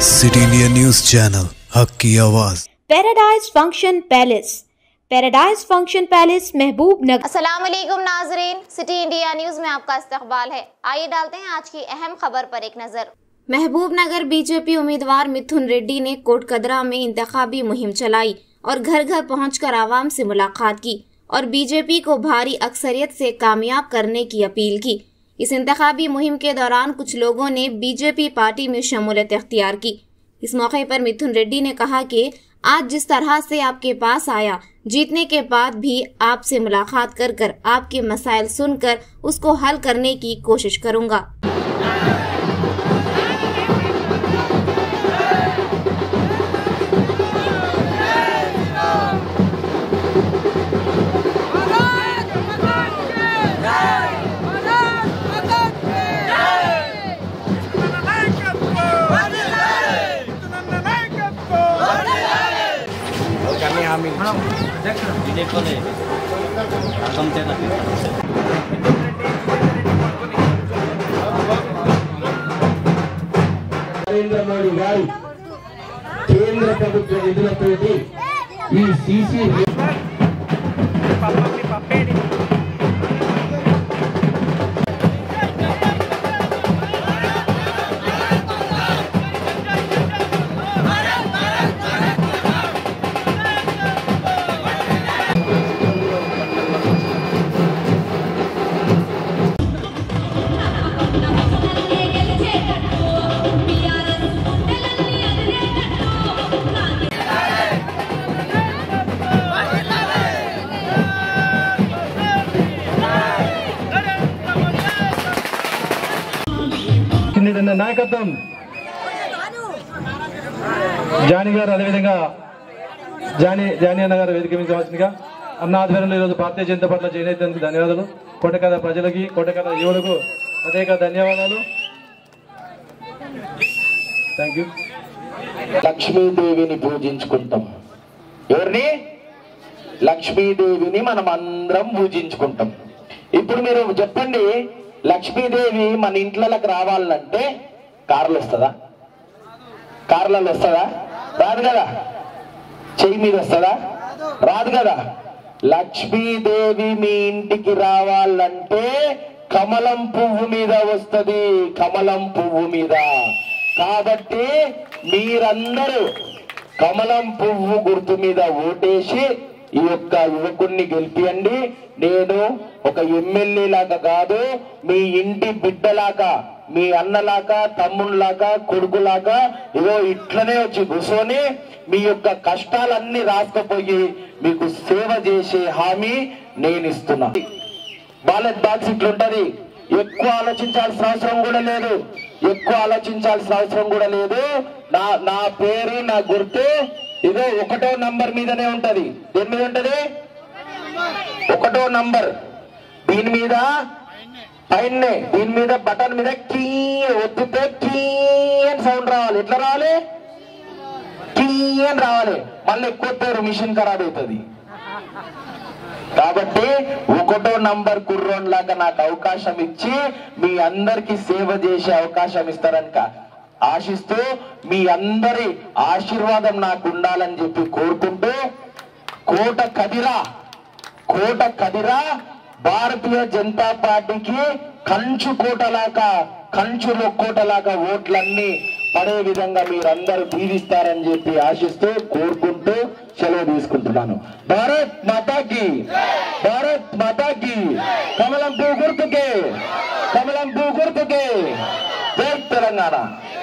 city India news channel हक की आवाज Paradise Function Palace Paradise Function Palace Mahbubnagar Aslam नाजरीन सिटी इंडिया न्यूज में आपका इस्तकबाल है आइए डालते हैं आज की अहम खबर पर एक नजर महबूब नगर बीजेपी उम्मीदवार मिथुन रेड्डी ने कोटकदरा में इंतखाबी मुहिम चलाई और घर घर पहुंचकर आवाम से मुलाकात की और बीजेपी को भारी अक्सरियत से कामयाब करने की अपील की इस इंतखाबी मुहिम के दौरान कुछ लोगों ने बीजेपी पार्टी में शमूलियत अख्तियार की इस मौके पर मिथुन रेड्डी ने कहा कि आज जिस तरह से आपके पास आया जीतने के बाद भी आपसे मुलाकात कर कर आपके मसाइल सुनकर उसको हल करने की कोशिश करूंगा బీజేపీ అర్థం చేత నరేంద్ర మోడీ గారు కేంద్ర ప్రభుత్వ నిధులతోటి ఈ సీసీ నిన్న నాయకత్వం జానీ గారు అదేవిధంగా జానీ జానీ అన్న గారు వేదిక మీద కావాల్సిందిగా అన్న ఆధ్వర్యంలో ఈరోజు భారతీయ జనతా పార్టీలో జాయిన్ అయినందుకు ధన్యవాదాలు కోటకథ ప్రజలకి కోటకథ యువలకు ప్రత్యేక ధన్యవాదాలు థ్యాంక్ యూ లక్ష్మీదేవిని పూజించుకుంటాం ఎవరిని లక్ష్మీదేవిని మనం అందరం పూజించుకుంటాం ఇప్పుడు మీరు చెప్పండి లక్ష్మీదేవి మన ఇంట్లోకి రావాలంటే కార్లు వస్తుందా కార్లలో వస్తుందా రాదు కదా చెయ్యి మీద వస్తుందా రాదు కదా లక్ష్మీదేవి మీ ఇంటికి రావాలంటే కమలం పువ్వు మీద వస్తది కమలం పువ్వు మీద కాబట్టి మీరందరూ కమలం పువ్వు గుర్తు మీద ఓటేసి ఈ యొక్క యువకుణ్ణి గెలిపియండి నేను ఒక ఎమ్మెల్యే లాగా కాదు మీ ఇంటి బిడ్డలాగా మీ అన్నలాగా తమ్ముళ్ళలాగా కొడుకులాగా ఇగో ఇట్లనే వచ్చి కూర్చొని మీ యొక్క కష్టాలన్నీ రాసుకుపోయి మీకు సేవ చేసే హామీ నేను ఇస్తున్నా బాలెట్ బాక్స్ ఇట్లుంటది ఎక్కువ ఆలోచించాల్సిన అవసరం కూడా లేదు ఎక్కువ ఆలోచించాల్సిన అవసరం కూడా లేదు నా నా పేరు నా గుర్తు ఇదో ఒకటో నంబర్ మీదనే ఉంటది దేని మీద ఉంటది ఒకటో నంబర్ దీని మీద పైనే దీని మీద బటన్ మీద కీ ఒత్తితే కీ అని సౌండ్ రావాలి ఎట్లా రావాలి కీ అని రావాలి మళ్ళీ ఎక్కువ మిషన్ ఖరాబ్ అవుతుంది కాబట్టి ఒకటో నంబర్ కుర్రోన్ లాగా నాకు అవకాశం ఇచ్చి మీ అందరికి సేవ చేసే అవకాశం ఇస్తారనుక ఆశిస్తూ మీ అందరి ఆశీర్వాదం నాకు ఉండాలని చెప్పి కోరుకుంటూ కోట కదిరా కోట కదిరా భారతీయ జనతా పార్టీకి కంచు కోటలాగా కంచులో కోటలాగా ఓట్లన్నీ పడే విధంగా మీరందరూ దీవిస్తారని చెప్పి ఆశిస్తూ కోరుకుంటూ సెలవు తీసుకుంటున్నాను భారత్ మాతాకి భారత్ మాతాకి కమలం పూ గుర్తుకే కమలం పూ గుర్తుకే జై తెలంగాణ